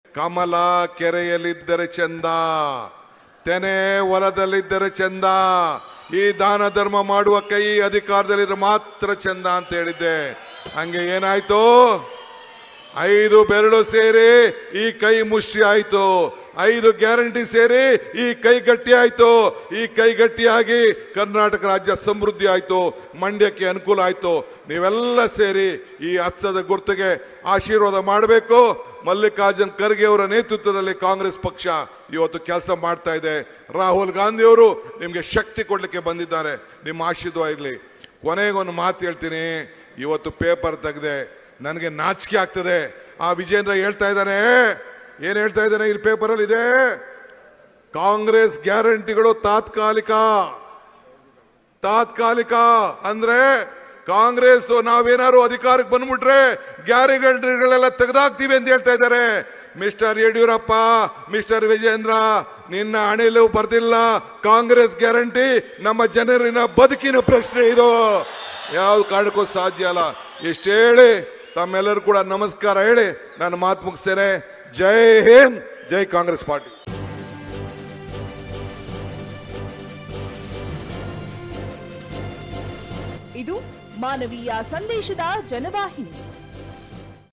ಕಮಲ ಕೆರೆಯಲ್ಲಿದ್ದರೆ ಚಂದ ತೆನೆ ಹೊಲದಲ್ಲಿದ್ದರೆ ಚಂದ ಈ ದಾನ ಧರ್ಮ ಮಾಡುವ ಕೈ ಅಧಿಕಾರದಲ್ಲಿದ್ರೆ ಮಾತ್ರ ಚಂದ ಅಂತ ಹೇಳಿದ್ದೆ ಹಂಗೆ ಏನಾಯ್ತು ಐದು ಬೆರಳು ಸೇರಿ ಈ ಕೈ ಮುಷ್ಟಿ ಆಯ್ತು ಐದು ಗ್ಯಾರಂಟಿ ಸೇರಿ ಈ ಕೈ ಗಟ್ಟಿ ಆಯ್ತು ಈ ಕೈ ಗಟ್ಟಿಯಾಗಿ ಕರ್ನಾಟಕ ರಾಜ್ಯ ಸಮೃದ್ಧಿ ಆಯ್ತು ಮಂಡ್ಯಕ್ಕೆ ಅನುಕೂಲ ಆಯ್ತು ನೀವೆಲ್ಲ ಸೇರಿ ಈ ಹಸ್ತದ ಗುರ್ತಿಗೆ ಆಶೀರ್ವಾದ ಮಾಡಬೇಕು ಮಲ್ಲಿಕಾರ್ಜುನ್ ಖರ್ಗೆ ಅವರ ನೇತೃತ್ವದಲ್ಲಿ ಕಾಂಗ್ರೆಸ್ ಪಕ್ಷ ಇವತ್ತು ಕೆಲಸ ಮಾಡ್ತಾ ಇದೆ ರಾಹುಲ್ ಗಾಂಧಿ ಅವರು ನಿಮಗೆ ಶಕ್ತಿ ಕೊಡ್ಲಿಕ್ಕೆ ಬಂದಿದ್ದಾರೆ ನಿಮ್ಮ ಆಶೀರ್ವಾದ ಇರಲಿ ಕೊನೆಗೊಂದು ಮಾತು ಹೇಳ್ತೀನಿ ಇವತ್ತು ಪೇಪರ್ ತೆಗೆದೆ ನನಗೆ ನಾಚಿಕೆ ಆಗ್ತದೆ ಆ ವಿಜೇಂದ್ರ ಹೇಳ್ತಾ ಇದ್ದಾನೆ ಏನ್ ಹೇಳ್ತಾ ಇದ್ದಾನೆ ಇಲ್ಲಿ ಪೇಪರಲ್ಲಿ ಇದೆ ಕಾಂಗ್ರೆಸ್ ಗ್ಯಾರಂಟಿಗಳು ತಾತ್ಕಾಲಿಕ ತಾತ್ಕಾಲಿಕ ಅಂದ್ರೆ ಕಾಂಗ್ರೆಸ್ ನಾವೇನಾದ್ರು ಅಧಿಕಾರಕ್ಕೆ ಬಂದ್ಬಿಟ್ರೆ ಗ್ಯಾರಂಟಿಗಳೆಲ್ಲ ತೆಗೆದಾಕ್ತೀವಿ ಅಂತ ಹೇಳ್ತಾ ಇದ್ದಾರೆ ಮಿಸ್ಟರ್ ಯಡಿಯೂರಪ್ಪ ಮಿಸ್ಟರ್ ವಿಜೇಂದ್ರ ನಿನ್ನ ಹಣೆಲು ಬರ್ದಿಲ್ಲ ಕಾಂಗ್ರೆಸ್ ಗ್ಯಾರಂಟಿ ನಮ್ಮ ಜನರಿನ ಬದುಕಿನ ಪ್ರಶ್ನೆ ಇದು ಯಾವ ಕಾರಣಕ್ಕೂ ಸಾಧ್ಯ ಅಲ್ಲ ಇಷ್ಟು ಹೇಳಿ ತಮ್ಮೆಲ್ಲರೂ ಕೂಡ ನಮಸ್ಕಾರ ಹೇಳಿ ನಾನು ಮಾತು ಮುಗಿಸ್ತೇನೆ ಜೈ ಹಿಂದ್ ಜೈ ಕಾಂಗ್ರೆಸ್ ಪಾರ್ಟಿ ಇದು ಮಾನವೀಯ ಸಂದೇಶದ ಜನವಾಹಿನಿ